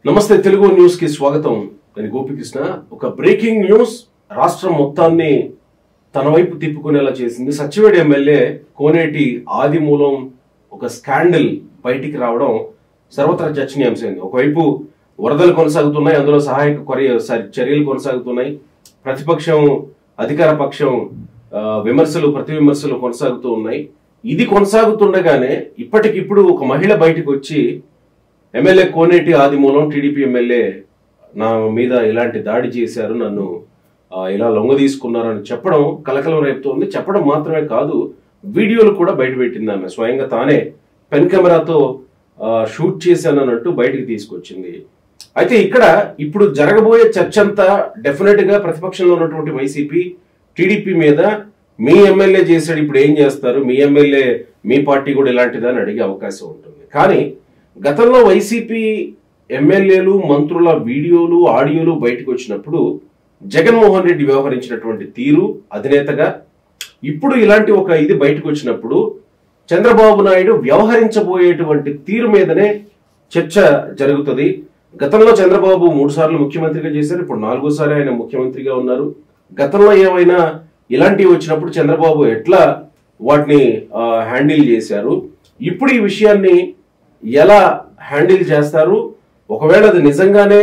నమస్తే తెలుగు న్యూస్ కి స్వాగతం నేను గోపికృష్ణ ఒక బ్రేకింగ్ న్యూస్ రాష్ట్రం మొత్తాన్ని తన వైపు తిప్పుకునేలా చేసింది సచివేడి ఎమ్మెల్యే కోనేటి ఆదిమూలం ఒక స్కాండల్ బయటికి రావడం సర్వత్రా చర్చనీయాంశమైంది ఒకవైపు వరదలు కొనసాగుతున్నాయి అందులో సహాయక కొర- సారీ, చర్యలు కొనసాగుతున్నాయి ప్రతిపక్షం అధికార పక్షం ఆ, విమర్శలు ప్రతి విమర్శలు కొనసాగుతూ ఉన్నాయి ఇది కొనసాగుతుండగానే ఇప్పటికిప్పుడు ఒక మహిళ బయటకు వచ్చి MLA Koneti Adimulam TDP MLA నా మీద ఇలాంటి దాడి చేశారు నన్ను ఆ, ఇలా లొంగ తీసుకున్నారని చెప్పడం కలకలం రేపుతోంది చెప్పడం మాత్రమే కాదు వీడియోలు కూడా బయట పెట్టింది ఆమె స్వయంగా తానే పెన్ కెమెరాతో ఆ, షూట్ చేశానన్నట్టు బయటికి తీసుకొచ్చింది అయితే ఇక్కడ ఇప్పుడు జరగబోయే చర్చ అంతా డెఫినెట్ గా ప్రతిపక్షంలో ఉన్నటువంటి వైసీపీ టీడీపీ మీద మీ ఎమ్మెల్యే చేశాడు ఇప్పుడు ఏం చేస్తారు మీ ఎమ్మెల్యే మీ పార్టీ కూడా ఇలాంటిదా అని అడిగే అవకాశం ఉంటుంది కానీ గతంలో వైసీపీ ఎమ్మెల్యేలు మంత్రుల వీడియోలు ఆడియోలు బయటకు వచ్చినప్పుడు జగన్మోహన్ రెడ్డి వ్యవహరించినటువంటి తీరు అధినేతగా ఇప్పుడు ఇలాంటి ఒక ఇది బయటకు వచ్చినప్పుడు చంద్రబాబు నాయుడు వ్యవహరించబోయేటువంటి తీరు మీదనే చర్చ జరుగుతుంది గతంలో చంద్రబాబు మూడు సార్లు ముఖ్యమంత్రిగా చేశారు ఇప్పుడు నాలుగోసారి ఆయన ముఖ్యమంత్రిగా ఉన్నారు గతంలో ఏమైనా ఇలాంటివి వచ్చినప్పుడు చంద్రబాబు ఎట్లా వాటిని హ్యాండిల్ చేశారు ఇప్పుడు ఈ విషయాన్ని ఎలా హ్యాండిల్ చేస్తారు ఒకవేళ అది నిజంగానే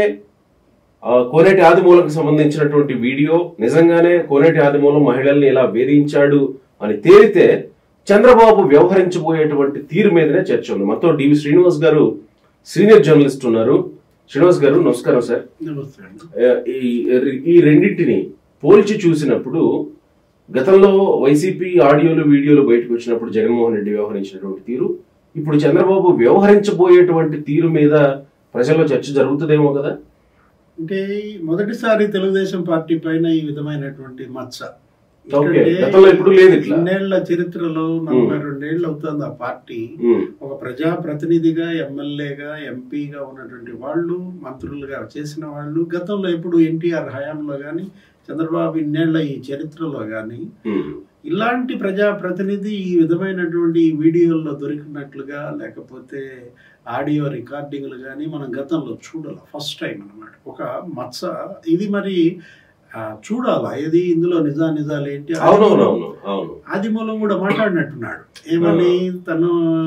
ఆ, కోనేటి ఆదిమూలకు సంబంధించినటువంటి వీడియో నిజంగానే కోనేటి ఆదిమూలం మహిళల్ని ఇలా వేధించాడు అని తేలితే చంద్రబాబు వ్యవహరించబోయేటువంటి తీరు మీదనే చర్చ ఉంది మొత్తం డివి శ్రీనివాస్ గారు సీనియర్ జర్నలిస్ట్ ఉన్నారు శ్రీనివాస్ గారు నమస్కారం సార్ నమస్తే అండి ఆ, ఈ ఈ రెండింటిని పోల్చి చూసినప్పుడు గతంలో వైసీపీ ఆడియోలు వీడియోలు బయటకు వచ్చినప్పుడు జగన్మోహన్ రెడ్డి వ్యవహరించినటువంటి తీరు ఇప్పుడు చంద్రబాబు వ్యవహరించబోయేటువంటి తీరు మీద ప్రజల్లో చర్చ జరుగుతుందేమో కదా అంటే మొదటిసారి తెలుగుదేశం పార్టీ పైన ఈ విధమైనటువంటి మచ్చ ఓకే ఎందుకంటే గతంలో ఎప్పుడు లేదు ఇట్లా ఇన్నేళ్ల చరిత్రలో నలభై రెండేళ్లు అవుతుంది ఆ పార్టీ ఉమ్, ఒక ప్రజాప్రతినిధిగా ఎమ్మెల్యేగా ఎంపీగా ఉన్నటువంటి వాళ్ళు మంత్రులుగా చేసిన వాళ్ళు గతంలో ఎప్పుడు ఎన్టీఆర్ హయాంలో కానీ చంద్రబాబు ఇన్నేళ్ల ఈ చరిత్రలో కానీ ఉమ్, ఇలాంటి ప్రజాప్రతినిధి ఈ విధమైనటువంటి ఈ వీడియోల్లో దొరికినట్లుగా లేకపోతే ఆడియో రికార్డింగ్లు కానీ మనం గతంలో చూడాలి ఫస్ట్ టైం అన్నమాట ఒక మచ్చ ఇది మరి ఆ, చూడాలా ఇది ఇందులో నిజా నిజాలు ఏంటి అవునవునవును అవును ఆది మూలం కూడా మాట్లాడినట్టున్నాడు ఏమని తను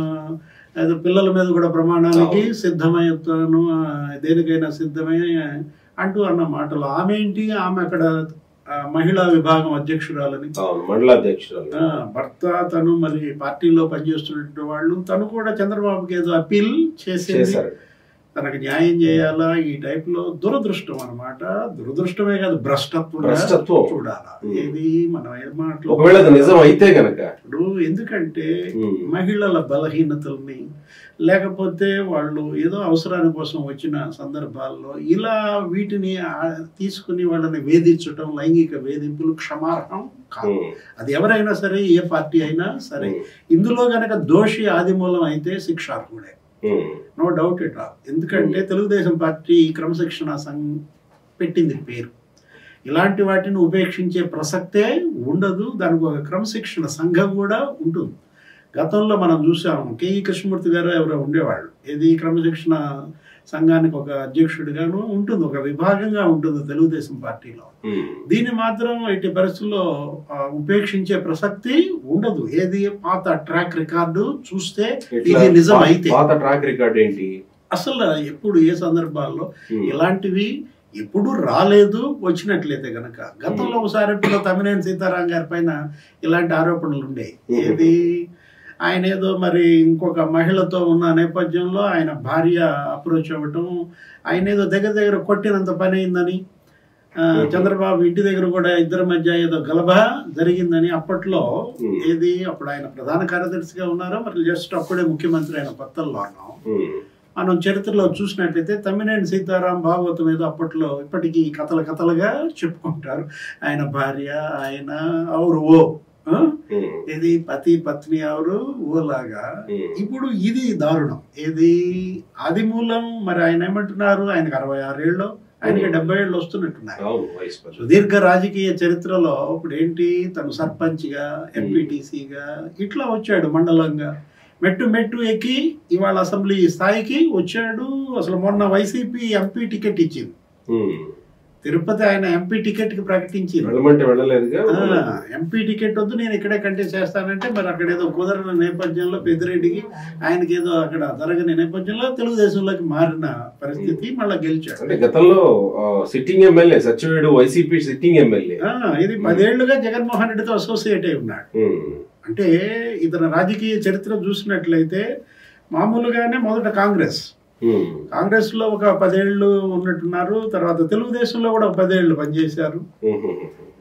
ఏదో పిల్లల మీద కూడా ప్రమాణానికి అవును. సిద్ధమవుతాను ఆ, దేనికైనా సిద్ధమై అంటూ అన్న మాటలు ఆమె ఏంటి ఆమె అక్కడ ఆ, మహిళా విభాగం అధ్యక్షురాలని అవును మండలాధ్యక్షురాలు ఆ, భర్త తను మరి పార్టీలో పనిచేస్తున్నటువంటి వాళ్ళు తను కూడా చంద్రబాబుకి ఏదో అప్పీల్ చేసేది చేశారు తనకు న్యాయం చేయాలా ఈ టైప్ లో దురదృష్టం అన్నమాట దురదృష్టమే కాదు భ్రష్టత్వం భ్రష్టత్వం. చూడాలా ఉమ్. ఇది మనం ఏం మాటలు ఒకవేళ అది నిజం అయితే గనక ఇప్పుడు ఎందుకంటే ఉమ్, మహిళల బలహీనతల్ని లేకపోతే వాళ్ళు ఏదో అవసరాని కోసం వచ్చిన సందర్భాల్లో ఇలా వీటిని ఆ- తీసుకుని వాళ్ళని వేధించటం లైంగిక వేధింపులు క్షమార్హం కాదు ఉమ్, అది ఎవరైనా సరే ఏ పార్టీ అయినా సరే ఉమ్, ఇందులో గనక దోషి ఆదిమూలం అయితే శిక్షార్హుడే um, no doubt it all ఎందుకంటే తెలుగుదేశం పార్టీ క్రమశిక్షణ సంఘం పెట్టింది పేరు ఇలాంటి వాటిని ఉపేక్షించే ప్రసక్తే ఉండదు దానికి ఒక క్రమశిక్షణ సంఘం కూడా ఉంటుంది గతంలో మనం చూసాము కేఈ కృష్ణమూర్తి గారు ఎవరో ఉండేవాళ్ళు ఇది క్రమశిక్షణ సంఘానికి ఒక అధ్యక్షుడిగాను ఉంటుంది ఒక విభాగంగా ఉంటుంది తెలుగుదేశం పార్టీలో ఉమ్. దీన్ని మాత్రం ఎట్టి పరిస్థితుల్లో ఆ, ఉపేక్షించే ప్రసక్తి ఉండదు ఏది పాత ట్రాక్ రికార్డు చూస్తే ఇట్లా ఇది నిజం పా- అయితే పాత ట్రాక్ రికార్డ్ ఏంటి అసలు ఎప్పుడు ఏ సందర్భాల్లో ఉమ్, ఇలాంటివి ఎప్పుడు రాలేదు వచ్చినట్లయితే గనక గతంలో ఒకసారి ఇప్పుడు తమ్మినేని సీతారాం గారి పైన ఇలాంటి ఆరోపణలు ఉండేవి Mhm. ఏది ఆయన ఏదో మరి ఇంకొక మహిళతో ఉన్న నేపథ్యంలో ఆయన భార్య అప్రోచ్ అవ్వటం ఆయన ఏదో దగ్గర దగ్గర కొట్టినంత పని అయిందని ఆ, Mhm. చంద్రబాబు ఇంటి దగ్గర కూడా ఇద్దరి మధ్య ఏదో గలభ జరిగిందని అప్పట్లో Mhm. ఏది అప్పుడు ఆయన ప్రధాన కార్యదర్శిగా ఉన్నారో మరి జస్ట్ అప్పుడే ముఖ్యమంత్రి అయిన కొత్తల్లో ఉన్నాం ఉమ్, మనం చరిత్రలో చూసినట్లయితే తమ్మినేని సీతారాం భాగవతం ఏదో అప్పట్లో ఇప్పటికీ కథలు కథలుగా చెప్పుకుంటారు ఆయన భార్య ఆయన అవరు ఓ ఆ? ఉమ్, ఇది పతి పత్ని అవరు ఓలాగా ఉమ్. ఇప్పుడు ఇది దారుణం ఏది ఆది మూలం మరి ఆయన ఏమంటున్నారు ఆయనకు అరవై ఆరేళ్ళు ఆయనకి డెబ్బై ఏళ్ళు వస్తున్నట్టున్నారు అవును వయసు పది. సుదీర్ఘ రాజకీయ చరిత్రలో ఇప్పుడు ఏంటి తను సర్పంచ్గా ఎంపీటీసీగా ఇట్లా వచ్చాడు మండలంగా మెట్టు మెట్టు ఎక్కి ఇవాళ అసెంబ్లీ స్థాయికి వచ్చాడు అసలు మొన్న వైసీపీ ఎంపీ టికెట్ ఇచ్చింది ఉమ్. తిరుపతి ఆయన ఎంపీ టికెట్ కి ప్రకటించింది వెళ్ళమంటే వెళ్ళలేదుగా ఎంపీ టికెట్ వద్దు నేను ఇక్కడే కంటెస్ట్ చేస్తానంటే మరి అక్కడ ఏదో కుదరని నేపథ్యంలో పెద్దిరెడ్డికి ఆయనకి ఏదో అక్కడ జరగని నేపథ్యంలో తెలుగుదేశంలోకి మారిన పరిస్థితి మళ్ళీ గెలిచాడు అంటే గతంలో sitting MLA Satyavedu YCP sitting MLA ఆ, ఇది పదేళ్లుగా జగన్మోహన్ రెడ్డితో అసోసియేట్ అయి ఉన్నాడు ఉమ్. అంటే ఇతని రాజకీయ చరిత్ర చూసినట్లయితే మామూలుగానే మొదట కాంగ్రెస్ ఉమ్. కాంగ్రెస్ లో ఒక పదేళ్లు ఉన్నట్టున్నారు తర్వాత తెలుగుదేశంలో కూడా ఒక పదేళ్లు పనిచేశారు ఉమ్.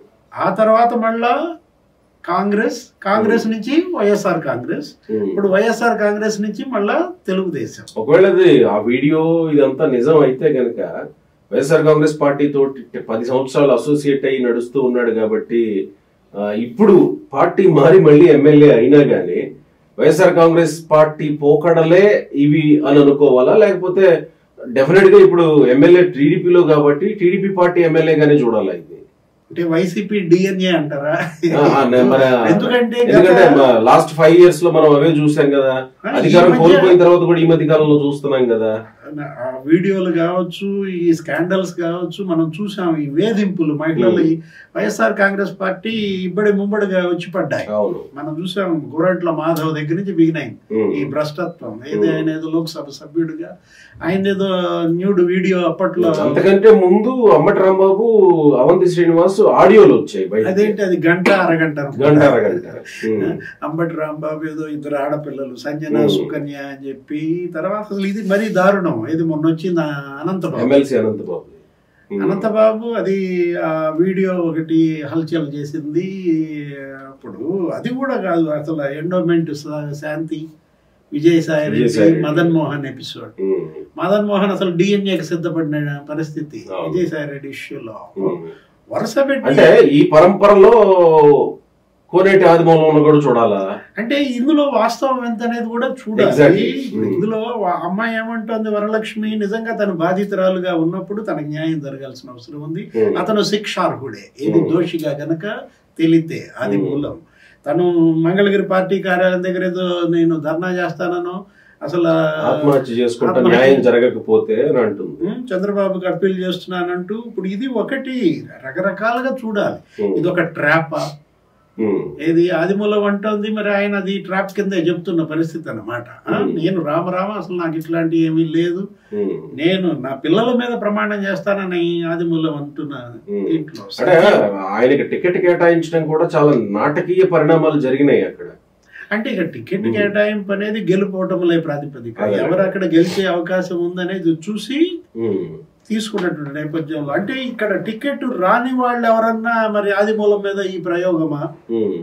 ఆ తర్వాత మళ్ళా కాంగ్రెస్ కాంగ్రెస్ నుంచి వైఎస్ఆర్ కాంగ్రెస్ ఉమ్. ఇప్పుడు వైఎస్ఆర్ కాంగ్రెస్ నుంచి మళ్ళా తెలుగుదేశం ఒకవేళ అది ఆ వీడియో ఇదంతా నిజం అయితే గనక వైఎస్ఆర్ కాంగ్రెస్ పార్టీ తోటి పది సంవత్సరాలు అసోసియేట్ అయ్యి నడుస్తూ ఉన్నాడు కాబట్టి ఆ, ఇప్పుడు పార్టీ మారి మళ్ళీ ఎమ్మెల్యే అయినా గానీ వైఎస్ఆర్ కాంగ్రెస్ పార్టీ పోకడలే ఇవి అని అనుకోవాలా లేకపోతే డెఫినెట్ గా ఇప్పుడు ఎమ్మెల్యే టీడీపీలో కాబట్టి టీడీపీ పార్టీ ఎమ్మెల్యేగానే చూడాలా ఇది అంటే వైసీపీ డిఎన్ఏ అంటారా ఆ, ఆ, నే- మరి ఆ- ఎందుకంటే ఎందుకంటే గత- లాస్ట్ ఫైవ్ ఇయర్స్ లో మనం అవే చూసాం కదా ఆ, ఈ అధికారం మధ్య- కోల్పోయిన తర్వాత కూడా ఈ మధ్య కాలంలో చూస్తున్నాం కదా ఆ వీడియోలు కావచ్చు ఈ స్కాండల్స్ కావచ్చు మనం చూసాం ఈ వేధింపులు మహిళలు ఈ వైఎస్ఆర్ కాంగ్రెస్ పార్టీ ఇబ్బడి ముమ్మడిగా వచ్చి పడ్డాయి అవును మనం చూసాం గోరంట్ల మాధవ్ దగ్గర నుంచి బిగినాయి ఉమ్. ఈ భ్రష్టత్వం ఏది ఆయన ఏదో లోక్సభ సభ్యుడిగా ఆయన ఏదో న్యూడ్ వీడియో అప్పట్లో అంతకంటే ముందు అమ్మటి రాంబాబు అవంతి శ్రీనివాస్ ఆడియోలు వచ్చాయి బయట అదేంటి అది గంట అరగంట అనుకుంటా. గంట అరగంట ఉమ్. అంబటి రాంబాబు ఏదో ఇద్దరు ఆడపిల్లలు సంజన Hmm. సుకన్య అని చెప్పి తర్వాత అసలు ఇది మరీ దారుణం ఇది మొన్న వచ్చింది ఆ అనంతబాబు ఎమ్మెల్సీ అనంతబాబు ఉమ్. అనంతబాబు అది ఆ వీడియో ఒకటి హల్చల్ చేసింది అప్పుడు అది కూడా కాదు అసలు endowment Shanti Vijayasai Reddy Vijayasai Reddy. Madan Mohan episode um. Madan Mohan అసలు డిఎన్ఏకి సిద్ధపడిన పరిస్థితి అవును. విజయసాయి రెడ్డి ఇష్యూలో ఉమ్. వరుస పెట్టి అంటే ఈ పరంపరలో కోనేటి ఆదిమూలంలో కూడా చూడాలా అంటే ఇందులో వాస్తవం ఎంత అనేది కూడా చూడాలి Exactly. ఇప్పుడు Hmm. ఇందులో ఆ అమ్మాయి ఏమంటుంది వరలక్ష్మి నిజంగా తను బాధితురాలుగా ఉన్నప్పుడు తనకు న్యాయం జరగాల్సిన అవసరం ఉంది Hmm. అతను శిక్షార్హుడే ఇది Hmm. దోషిగా గనక తెలితే అది Hmm. మూలం తను మంగళగిరి పార్టీ కార్యాలయం దగ్గర ఏదో నేను ధర్నా చేస్తానను అసలు ఆత్మహత్య చేసుకుంటా ఆత్మహత్య- న్యాయం జరగకపోతే అని అంటుంది ఉమ్, చంద్రబాబుకి అప్పీల్ చేస్తున్నానంటూ ఇప్పుడు ఇది ఒకటి రకరకాలుగా చూడాలి ఉమ్. ఇది ఒక ట్రాపా ఉమ్. ఏది ఆదిమూలం అంటోంది మరి ఆయన అది ట్రాప్ కింద చెప్తున్న పరిస్థితి అన్నమాట ఆ, Hmm. నేను రామరామ అసలు నాకు ఇట్లాంటి ఏమీ లేదు ఉమ్. నేను నా పిల్లల మీద ప్రమాణం చేస్తానని ఆదిమూలం అంటున్నా Hmm. దీంట్లో అంటే ఆయనకి టికెట్ కేటాయించడం కూడా చాలా నాటకీయ పరిణామాలు జరిగినాయి అక్కడ అంటే ఇక టికెట్ Hmm. కేటాయింపు అనేది గెలుపోవటంలే ప్రాతిపదిక అదే. ఎవరు అక్కడ గెలిచే అవకాశం ఉందనేది చూసి ఉమ్. తీసుకున్నటువంటి నేపథ్యంలో అంటే ఇక్కడ టికెట్ రాని వాళ్ళు ఎవరన్నా మరి ఆదిమూలం మీద ఈ ప్రయోగమా ఉమ్.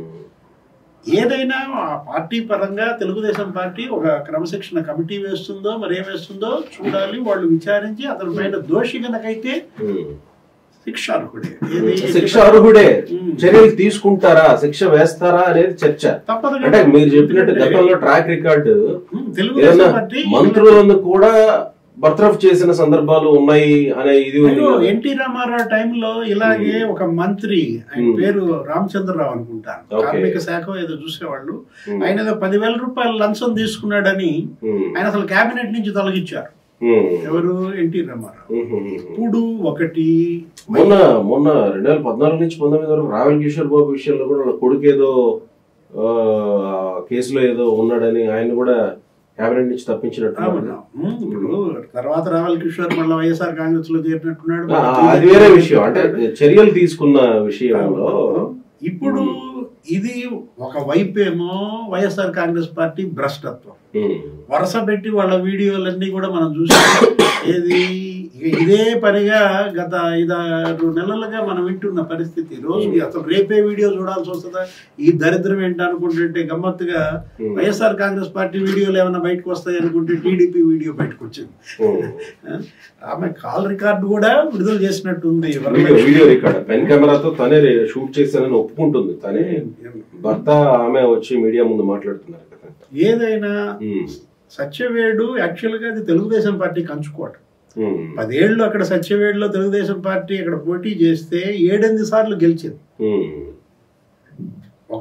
ఏదైనా ఆ పార్టీ పరంగా తెలుగుదేశం పార్టీ ఒక క్రమశిక్షణ కమిటీ వేస్తుందో మరి ఏం వేస్తుందో చూడాలి వాళ్ళు విచారించి అతని పైన దోషి గనకైతే ఉమ్. శిక్ష అర్హుడే ఏది శిక్ష అర్హుడే ఉమ్. చర్యలు తీసుకుంటారా శిక్ష వేస్తారా అనేది చర్చ తప్పదు అంటే కదా. మీరు చెప్పినట్టు గతంలో ట్రాక్ రికార్డు ఉమ్, తెలుగుదేశం ఏదైనా పార్టీ మంత్రులను కూడా బర్తరఫ్ చేసిన సందర్భాలు ఉన్నాయి అనే ఇది ఉంది అయ్యో, కదా. ఎన్టీ రామారావు టైంలో ఇలాగే ఒక మంత్రి ఆయన ఉమ్. పేరు రామచంద్రరావు అనుకుంటాను ఓకే. కార్మిక శాఖ ఏదో చూసేవాళ్ళు ఉమ్. ఆయన ఏదో పదివేల రూపాయలు లంచం తీసుకున్నాడని ఉమ్. ఆయన అసలు కేబినెట్ నుంచి తొలగించారు ఉమ్. ఎవరు ఎన్టీ రామారావు ఉమ్. ఇప్పుడు ఒకటి మొన్న మొన్న రెండు వేల పద్నాలుగు నుంచి పంతొమ్మిది వరకు రావెల్ కిషోర్ బాబు విషయంలో కూడా వాళ్ళ కొడుకు ఏదో ఆ, కేసులో ఏదో ఉన్నాడని ఆయన కూడా కేబినెట్ నుంచి తప్పించినట్టు అవును. ఉమ్, ఇప్పుడు తర్వాత రావల్ కిషోర్ మళ్ళీ వైఎస్ఆర్ కాంగ్రెస్ లో చేరినట్టున్నాడు అది వేరే విషయం అంటే చర్యలు తీసుకున్న విషయంలో ఇప్పుడు ఇది ఒక వైపేమో వైఎస్ఆర్ కాంగ్రెస్ పార్టీ భ్రష్టత్వం ఉమ్. వరుస పెట్టి వాళ్ళ వీడియోలన్నీ కూడా మనం చూసాం ఏది ఇక ఇదే పనిగా గత ఐదారు నెలలుగా మనం వింటున్న పరిస్థితి రోజుకి అసలు రేపే వీడియో చూడాల్సి వస్తుందా ఈ దరిద్రం ఏంటి అనుకుంటుంటే గమ్మత్తుగా ఉమ్. వైఎస్ఆర్ కాంగ్రెస్ పార్టీ వీడియోలు ఏమైనా బయటకు వస్తాయి అనుకుంటే టీడీపీ వీడియో బయటకు వచ్చింది ఉమ్. ఆమె కాల్ రికార్డు కూడా విడుదల చేసినట్టుంది వీడియో వీడియో రికార్డ్ పెన్ కెమెరాతో తనే షూట్ చేశానని ఒప్పుకుంటుంది తనే భర్త ఆమె వచ్చి మీడియా ముందు మాట్లాడుతున్నారు కదా ఏదైనా ఉమ్. సత్యవేడు యాక్చువల్ గా అది తెలుగుదేశం పార్టీ కంచుకోవటం ఉమ్. పదేళ్ళు అక్కడ సత్యవేడులో తెలుగుదేశం పార్టీ అక్కడ పోటీ చేస్తే ఏడెనిమిది సార్లు గెలిచింది ఉమ్. ఒక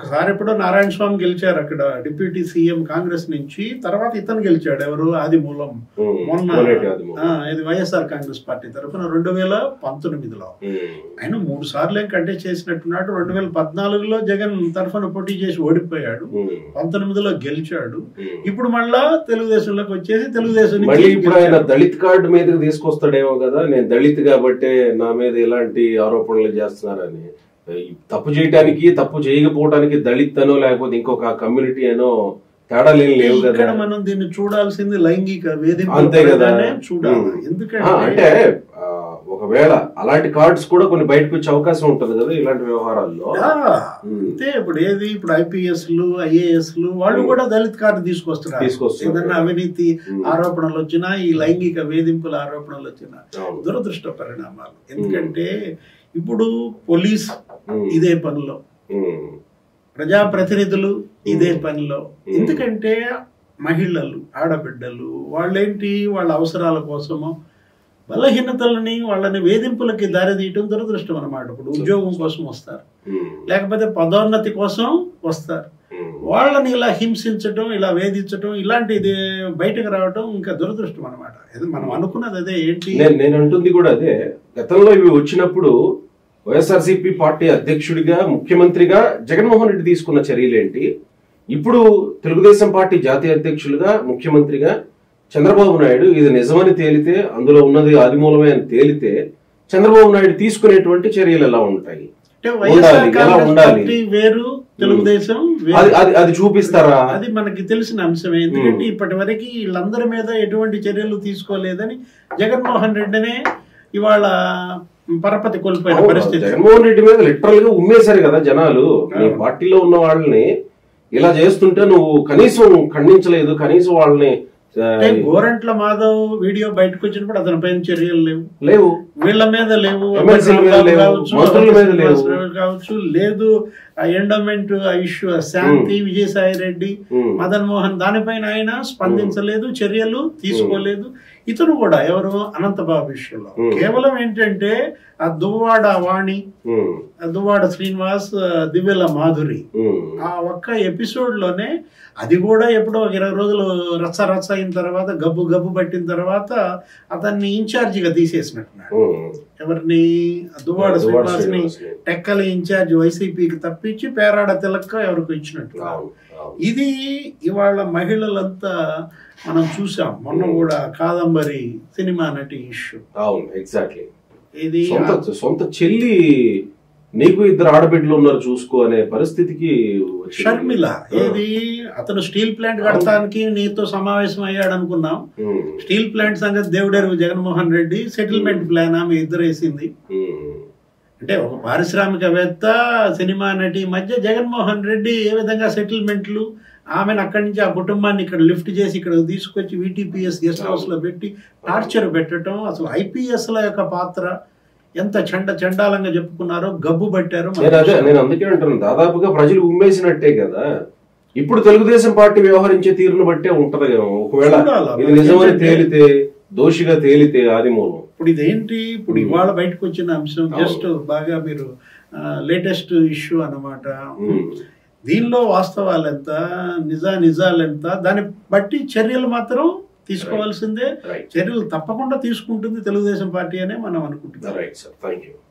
ఒకసారి ఎప్పుడో నారాయణ స్వామి గెలిచారు అక్కడ డిప్యూటీ సీఎం కాంగ్రెస్ నుంచి తర్వాత ఇతను గెలిచాడు ఎవరు ఆది మూలం ఉమ్, మొన్న కోనేటి ఆదిమూలం. ఆ, ఇది వైఎస్ఆర్ కాంగ్రెస్ పార్టీ తరఫున రెండు వేల పంతొమ్మిదిలో ఉమ్, ఆయన మూడు సార్లు ఏం కంటెస్ట్ చేసినట్టున్నాడు రెండు వేల పద్నాలుగులో జగన్ తరఫున పోటీ చేసి ఓడిపోయాడు ఉమ్, పంతొమ్మిదిలో గెలిచాడు ఉమ్. ఇప్పుడు మళ్ళా తెలుగుదేశంలోకి వచ్చేసి తెలుగుదేశం నుంచి మళ్ళీ ఇప్పుడు ఆయన గెలిచాడు. దళిత్ కార్డు మీదకి తీసుకొస్తాడేమో కదా నేను దళిత్ కాబట్టి నా మీద ఇలాంటి ఆరోపణలు చేస్తున్నారని ఈ తప్పు చేయటానికి తప్పు చేయకపోవడానికి దళిత్ అనో లేకపోతే ఇంకొక కమ్యూనిటీ అనో తేడాలు ఏం లేవు ఇక్కడ కదా మనం దీన్ని చూడాల్సింది లైంగిక వేధింపు అంతే కదా. చూడాలి ఉమ్. ఆ, ఎందుకంటే అంటే ఆ, ఒకవేళ అలాంటి కార్డ్స్ కూడా కొన్ని బయటకు వచ్చే అవకాశం ఉంటుంది కదా ఇలాంటి వ్యవహారాల్లో ఆ, ఉమ్. అంతే ఇప్పుడు ఏది ఇప్పుడు ఐపీఎస్ లు ఐఏఎస్ లు వాళ్ళు కూడా దళిత్ కార్డు తీసుకొస్తున్నారు తీసుకొస్తున్నారు. ఏదన్నా అవినీతి ఉమ్. ఆరోపణలు వచ్చినా ఈ లైంగిక వేధింపుల ఆరోపణలు వచ్చినా అవును. దురదృష్ట పరిణామాలు ఎందుకంటే ఇప్పుడు పోలీస్ ఉమ్. ఇదే పనిలో ఉమ్. ప్రజాప్రతినిధులు ఇదే పనిలో ఉమ్. ఎందుకంటే మహిళలు ఆడబిడ్డలు వాళ్ళేంటి వాళ్ళ అవసరాల కోసమో బలహీనతలని వాళ్ళని వేధింపులకి దారితీయటం దురదృష్టం అన్నమాట ఇప్పుడు ఉద్యోగం కోసం వస్తారు ఉమ్. లేకపోతే పదోన్నతి కోసం వస్తారు ఉమ్. వాళ్ళని ఇలా హింసించటం ఇలా వేధించటం ఇలాంటిది బయటకు రావటం ఇంకా దురదృష్టం అనమాట మనం అనుకున్నది అదే ఏంటి నేను నేను అంటుంది కూడా అదే గతంలో ఇవి వచ్చినప్పుడు వైఎస్ఆర్సీపీ పార్టీ అధ్యక్షుడిగా ముఖ్యమంత్రిగా జగన్మోహన్ రెడ్డి తీసుకున్న చర్యలేంటి ఇప్పుడు తెలుగుదేశం పార్టీ జాతీయ అధ్యక్షులుగా ముఖ్యమంత్రిగా చంద్రబాబు నాయుడు ఇది నిజమని తేలితే అందులో ఉన్నది ఆదిమూలమే అని తేలితే చంద్రబాబు నాయుడు తీసుకునేటువంటి చర్యలు ఎలా ఉంటాయి అంటే వైఎస్ఆర్ ఉండాలి, ఎలా కాంగ్రెస్ ఉండాలి? పార్టీ వేరు తెలుగుదేశం వేరు. అది అది అది చూపిస్తారా అది మనకి తెలిసిన అంశమే ఎందుకంటే మ్మ్. ఇప్పటి వరకు వీళ్ళందరి మీద ఎటువంటి చర్యలు తీసుకోలేదని జగన్మోహన్ రెడ్డినే ఇవాళ పరపతి కోల్పోయిన అవును, పరిస్థితి జగన్మోహన్ రెడ్డి మీద లిటరల్ గా ఉమ్మేశారు కదా జనాలు నీ అవును. పార్టీలో ఉన్న వాళ్ళని ఇలా చేస్తుంటే నువ్వు కనీసం ఖండించలేదు కనీసం వాళ్ళని ఆ, అంటే గోరంట్ల మాధవ్ వీడియో బయటకు వచ్చినప్పుడు అతని పైన చర్యలు లేవు లేవు వీళ్ళ మీద లేవు ఎమ్మెల్సీల మీద రాంబాబు లేవు, కావచ్చు, మంత్రుల మీద లేవు. శ్రీనివాసరావు కావచ్చు లేదు ఆ ఎండోమెంట్ ఆ ఇష్యూ ఆ శాంతి విజయసాయి రెడ్డి ఉమ్, మదన్ మోహన్ దానిపైన ఆయన స్పందించలేదు చర్యలు తీసుకోలేదు ఇతను కూడా ఎవరు అనంతబాబు విషయంలో Hmm. కేవలం ఏంటంటే ఆ దువ్వాడ వాణి ఉమ్, ఆ దువ్వాడ శ్రీనివాస్ ఆ దివ్యల మాధురి ఉమ్, ఆ ఒక్క ఎపిసోడ్ లోనే అది కూడా ఎప్పుడో ఒక ఇరవై రోజులు రచ్చ రచ్చ అయిన తర్వాత గబ్బు గబ్బు పట్టిన తర్వాత అతన్ని ఇన్ఛార్జిగా తీసేసినట్టున్నాడు ఉమ్. ఎవరిని ఆ దువ్వాడ దువ్వాడ శ్రీనివాస్ ని శ్రీనివాస్ని. టెక్కల ఇన్ఛార్జ్ వైసీపీకి తప్పించి పేరాడ తిలక్క ఎవరికి ఇచ్చినట్టు అవును, అవును. ఇది ఇవాళ మహిళలంతా మనం చూసాం మొన్న కూడా కాదంబరి సినిమా నటి ఇష్యూ అవును ఎగ్జాక్ట్లీ ఇది సొంత సొంత చెల్లి నీకు ఇద్దరు ఆడబిడ్డలు ఉన్నారు చూసుకో అనే పరిస్థితికి వచ్చింది. షర్మిల ఏది అతను స్టీల్ ప్లాంట్ కడతానికి నీతో సమావేశం అయ్యాడు అనుకున్నాం ఉమ్, స్టీల్ ప్లాంట్ సంగతి దేవుడెరువు జగన్మోహన్ రెడ్డి సెటిల్మెంట్ ప్లాన్ ఆమె ఇద్దరు వేసింది ఉమ్, అంటే ఒక పారిశ్రామికవేత్త సినిమా నటి మధ్య జగన్మోహన్ రెడ్డి ఏ విధంగా సెటిల్మెంట్లు ఆమెను అక్కడి నుంచి ఆ కుటుంబాన్ని ఇక్కడ లిఫ్ట్ చేసి ఇక్కడ తీసుకొచ్చి విటిపిఎస్ గెస్ట్ హౌస్ లో పెట్టి టార్చర్ పెట్టడం అసలు ఐపీఎస్ ల యొక్క పాత్ర ఎంత చండ చండాలంగా చెప్పుకున్నారో గబ్బు పట్టారో మనం నేను అదే చూసాం. నేను అందుకే అంటున్నాను దాదాపుగా ప్రజలు ఉమ్మేసినట్టే కదా ఇప్పుడు తెలుగుదేశం పార్టీ వ్యవహరించే తీరును బట్టే ఉంటది కదా. ఒకవేళ చూడాలా. ఇది నిజమని ఏంటంటే- తేలితే దోషిగా తేలితే ఆదిమూలం ఇప్పుడు ఇదేంటి ఇప్పుడు Hmm. ఇవాళ బయటకు వచ్చిన అంశం అవును. జస్ట్ బాగా మీరు లేటెస్ట్ ఇష్యూ అన్నమాట ఉమ్, దీనిలో వాస్తవాలు ఎంత నిజా నిజాలు ఎంత దాన్ని బట్టి చర్యలు మాత్రం తీసుకోవాల్సిందే రైట్ చర్యలు తప్పకుండా తీసుకుంటుంది తెలుగుదేశం పార్టీ అనే మనం అనుకుంటున్నాం రైట్ సార్ థ్యాంక్ యూ